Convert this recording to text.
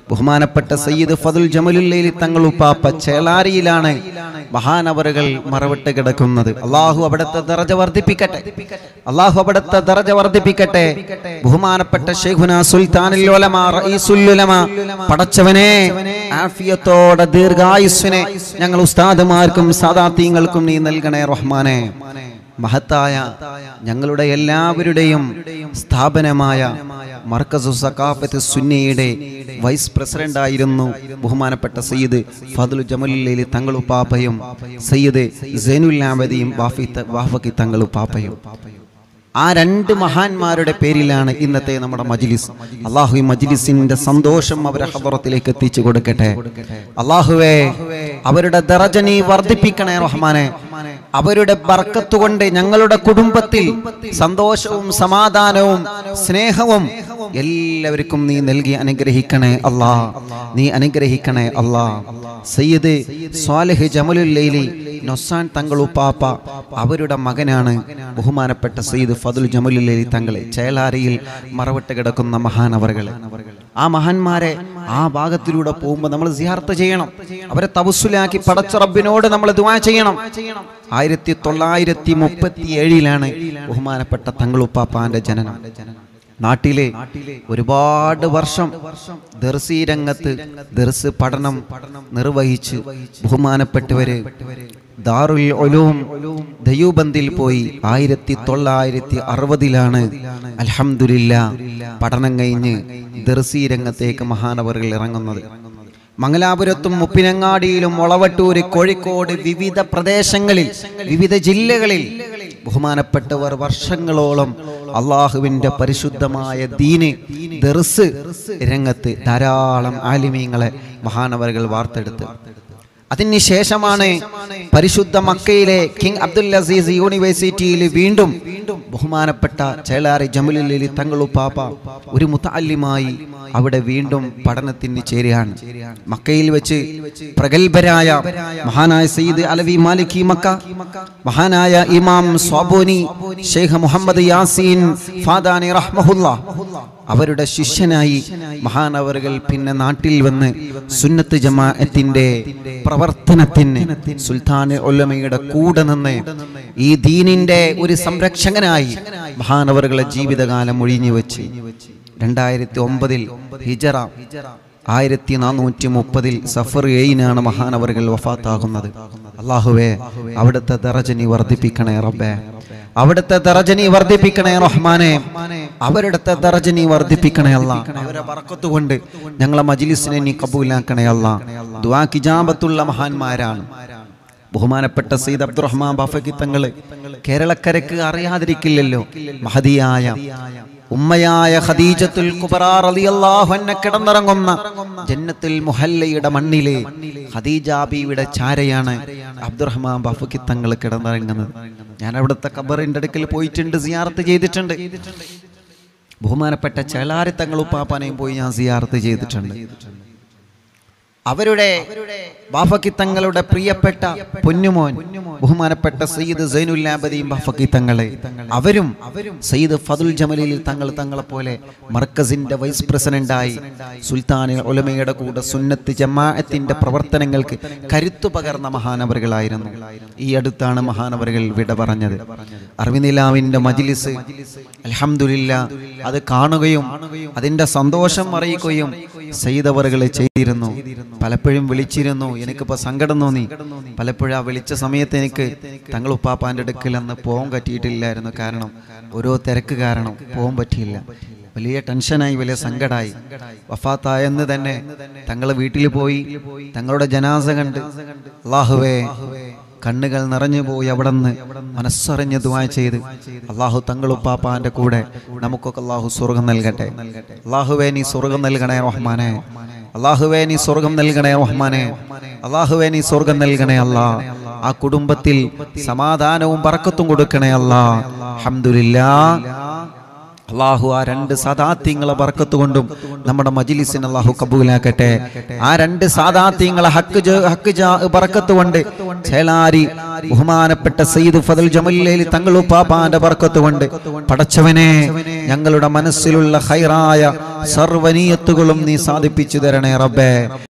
ബഹുമാനപ്പെട്ട സയ്യിദ് ഫതുൽ ജമലുല്ലൈലി തങ്ങൾ ഉപ്പാപ്പ ചേളാരിയിലാണ് മഹാനവറുകൾ മറവിട്ട് കിടക്കുന്നത് അള്ളാഹു അവിടുത്തെ ദറജ വർദ്ധിപ്പിക്കട്ടെ അള്ളാഹു അവിടുത്തെ ദറജ വർദ്ധിപ്പിക്കട്ടെ ബഹുമാനപ്പെട്ട ഷെയ്ഖുന സുൽത്താനുൽ ഉലമ റഈസുൽ ഉലമ പടച്ചവനെ ആഫിയത്തോടെ ദീർഘായുസ്സിനെ ഞങ്ങൾ ഉസ്താദുമാർക്കും സാദാത്യങ്ങൾക്കും നീ നൽകണേ റഹ്മാനെ മഹത്തായ ഞങ്ങളുടെ എല്ലാവരുടെയും സ്ഥാപനമായ മർക്കസു സക്കാഫത്ത് സുന്നിയുടെ വൈസ് പ്രസിഡന്റായിരുന്നു ബഹുമാനപ്പെട്ട സയ്യിദ് ഫതുൽ ജമലുല്ലി തങ്ങളുപ്പാപ്പയും സയ്യിദ് സൈനുല്ലാബദിയും വാഫക്കി തങ്ങളുപ്പാപ്പയും ആ രണ്ട് മഹാന്മാരുടെ പേരിലാണ് ഇന്നത്തെ നമ്മുടെ മജ്ലിസ് അള്ളാഹു ഈ മജ്ലിസിന്റെ സന്തോഷം അവരെ ഹബറത്തിലേക്ക് എത്തിച്ചു കൊടുക്കട്ടെ അള്ളാഹുവേ അവരുടെ ദറജ നീ വർദ്ധിപ്പിക്കണേ റഹ്മാനെ അവരുടെ ബർക്കത്ത് കൊണ്ട് ഞങ്ങളുടെ കുടുംബത്തിൽ സന്തോഷവും സമാധാനവും സ്നേഹവും എല്ലാവർക്കും നീ നൽകി അനുഗ്രഹിക്കണേ അല്ലാ നീ അനുഗ്രഹിക്കണേ അല്ലാ സയ്യിദ് സ്വാലിഹ് ജമലുല്ലൈലി നൊസാൻ തങ്ങളുപ്പാപ്പ അവരുടെ മകനാണ് ബഹുമാനപ്പെട്ട സയ്യിദ് ഫതുൽ ജമലുല്ലൈലി തങ്ങളെ ചേലാരിയിൽ മറവിട്ട് കിടക്കുന്ന മഹാനവറുകൾ ആ മഹാന്മാരെ ആ ഭാഗത്തിലൂടെ പോകുമ്പോൾ നമ്മൾ സിയാർത്ത് ചെയ്യണം അവരെ തവസുലാക്കി പടച്ച റബ്ബിനോട് നമ്മൾ ദുആ ചെയ്യണം ആയിരത്തി തൊള്ളായിരത്തി മുപ്പത്തി ഏഴിലാണ് ബഹുമാനപ്പെട്ട തങ്ങളുപ്പാപ്പാന്റെ ജനനം നാട്ടിലെ ഒരുപാട് വർഷം ദർസി രംഗത്ത് ദർസ് പഠനം നിർവഹിച്ച് ബഹുമാനപ്പെട്ടവര് ദാറുൽ ഒലൂം ദയൂബന്ദിൽ പോയി ആയിരത്തി തൊള്ളായിരത്തി അറുപതിലാണ് അൽഹംദുലില്ല പഠനം കഴിഞ്ഞ് ദർസി രംഗത്തേക്ക് മഹാനവറുകൾ ഇറങ്ങുന്നത് മംഗലാപുരത്തും മുപ്പിനങ്ങാടിയിലും ഒളവട്ടൂര് കോഴിക്കോട് വിവിധ പ്രദേശങ്ങളിൽ വിവിധ ജില്ലകളിൽ ബഹുമാനപ്പെട്ടവർ വർഷങ്ങളോളം അള്ളാഹുവിന്റെ പരിശുദ്ധമായ ദീന് ദർസ് രംഗത്ത് ധാരാളം ആലിമീങ്ങളെ മഹാനവറുകൾ വാർത്തെടുത്ത് അതിന് ശേഷമാണ് പരിശുദ്ധ മക്കയിലെ കിങ് അബ്ദുൽ അസീസ് യൂണിവേഴ്സിറ്റിയിൽ വീണ്ടും ബഹുമാനപ്പെട്ട ചേളാറി ജമലുല്ലി തങ്ങളുപ്പാപ്പ ഒരു മുത്തല്ലിമായി അവിടെ വീണ്ടും പഠനത്തിന് ചേരുകയാണ് മക്കയിൽ വെച്ച് പ്രഗത്ഭരായ മഹാനായ സയ്യിദ് അലവി മാലിക്കി മക്ക മഹാനായ ഇമാം സ്വാബോനി ഷെയ്ഖ് മുഹമ്മദ് യാസീൻ ഫാദാനി റഹ്മഹുല്ല അവരുടെ ശിഷ്യനായി മഹാനവറുകൾ പിന്നെ നാട്ടിൽ വന്ന് സുന്നത്ത് ജമാഅത്തിന്റെ പ്രവർത്തനത്തിന് സുൽത്താൻ ഒല്ലമയുടെ കൂടെ നിന്ന് ഈ ദീനിന്റെ ഒരു സംരക്ഷകനായി മഹാനവറുകളെ ജീവിതകാലം ഒഴിഞ്ഞു വെച്ച് രണ്ടായിരത്തി ഒമ്പതിൽ ഹിജറ ആയിരത്തി നാനൂറ്റി മുപ്പതിൽ സഫർ ഏഴിനാണ് മഹാനവറുകൾ വഫാത്താകുന്നത് അള്ളാഹുവേ അവിടുത്തെ ദറജനി വർദ്ധിപ്പിക്കണേ റബ്ബേ അവിടുത്തെ ദറജനി വർദ്ധിപ്പിക്കണേ റഹ്മാനെ അവരുടെ ദറജനി വർദ്ധിപ്പിക്കണേ അല്ല അവരെ പറക്കത്ത് കൊണ്ട് ഞങ്ങളെ മജിലിസിനെ നീ കബൂലാക്കണേ അല്ല ദുആ കിജാബത്തുള്ള മഹാന്മാരാണ് ബഹുമാനപ്പെട്ട സയ്യിദ് അബ്ദുറഹ്മാൻ ബാഫക്കി തങ്ങള് കേരളക്കരക്ക് അറിയാതിരിക്കില്ലല്ലോ മഹതിയായ ഉമ്മയായ ഖദീജത്തുൽ കുബറാ റളിയല്ലാഹു അൻഹ കിടന്നിറങ്ങുന്ന ജന്നത്തുൽ മുഹല്ലയുടെ മണ്ണിലെ ഖദീജ ബീവിയുടെ ചാരയാണ് അബ്ദുറഹ്മാൻ ബാഫക്കി തങ്ങൾ കിടന്നിറങ്ങുന്നത് ഞാൻ അവിടുത്തെ ഖബറിന്റെ അടുക്കൽ പോയിട്ടുണ്ട് സിയാർത്ത് ചെയ്തിട്ടുണ്ട് ബഹുമാനപ്പെട്ട ചേളാരി തങ്ങളുപ്പാപ്പാനെയും പോയി ഞാൻ സിയാർത്ത് ചെയ്തിട്ടുണ്ട് അവരുടെ ബാഫക്കി തങ്ങളുടെ പ്രിയപ്പെട്ട പൊന്നുമോൻ ബഹുമാനപ്പെട്ട സയ്യിദ് സൈനുല്ലാബദിയും ബാഫക്കി തങ്ങളെ അവരും സയ്യിദ് ഫതുൽ ജമലിൽ തങ്ങൾ തങ്ങളെ പോലെ മർക്കസിന്റെ വൈസ് പ്രസിഡന്റായി സുൽത്താൻ ഒലമയുടെ കൂടെ സുന്നത്ത് ജമാഅത്തിന്റെ പ്രവർത്തനങ്ങൾക്ക് കരുത്തു പകർന്ന മഹാനവറുകളായിരുന്നു ഈ അടുത്താണ് മഹാനവറുകൾ വിട പറഞ്ഞത് അറിവിനിലാവിന്റെ മജിലിസ് അൽഹംദുലില്ല അത് കാണുകയും അതിന്റെ സന്തോഷം അറിയിക്കുകയും സയ്യിദവറുകളെ ചെയ്തിരുന്നു പലപ്പോഴും വിളിച്ചിരുന്നു എനിക്കിപ്പോ സങ്കടം തോന്നി പലപ്പോഴും ആ വിളിച്ച സമയത്ത് എനിക്ക് തങ്ങൾ ഉപ്പാപ്പാന്റെ അടുക്കൽ അന്ന് പോകാൻ പറ്റിയിട്ടില്ലായിരുന്നു കാരണം ഓരോ തിരക്ക് കാരണം പോകാൻ പറ്റിയില്ല വലിയ ടെൻഷനായി വലിയ സങ്കടമായി വഫാത്തായെന്ന് തന്നെ തങ്ങൾ വീട്ടിൽ പോയി തങ്ങളുടെ ജനാസ കണ്ട് അള്ളാഹുവേ കണ്ണുകൾ നിറഞ്ഞു പോയി അവിടെ നിന്ന് മനസ്സറിഞ്ഞ് ദുആ ചെയ്ത് അള്ളാഹു തങ്ങളുപ്പാപ്പാന്റെ കൂടെ നമുക്കൊക്കെ അള്ളാഹു സ്വർഗം നൽകട്ടെ അള്ളാഹുവേ നീ സ്വർഗം നൽകണേ റഹ്മാനെ അള്ളാഹുവേ നീ സ്വർഗം നൽകണേ റഹ്മാനെ അള്ളാഹുവേ നീ സ്വർഗം നൽകണേ അല്ലാ ആ കുടുംബത്തിൽ സമാധാനവും പറക്കത്തും കൊടുക്കണേ അല്ലാ അൽഹംദുലില്ലാ അള്ളാഹു ആ രണ്ട് സാദാത്യങ്ങളെ ബർക്കത്ത് കൊണ്ടും നമ്മുടെ മജിലിസിന് അള്ളാഹു കബൂലാക്കട്ടെ ആ രണ്ട് സാദാത്യങ്ങളെ ഹക്ക് ജ- ഹക്ക് ജാ- ബർക്കത്ത് കൊണ്ട് ചേലാരി ബഹുമാനപ്പെട്ട സയ്യിദ് ഫദൽ ജമലിലേലി തങ്ങൾ ഉപ്പാപ്പാന്റെ ബർക്കത്ത് കൊണ്ട് പടച്ചവനെ ഞങ്ങളുടെ മനസ്സിലുള്ള ഹൈറായ സർവനീയത്തുകളും നീ സാധിപ്പിച്ചു തരണേ റബ്ബേ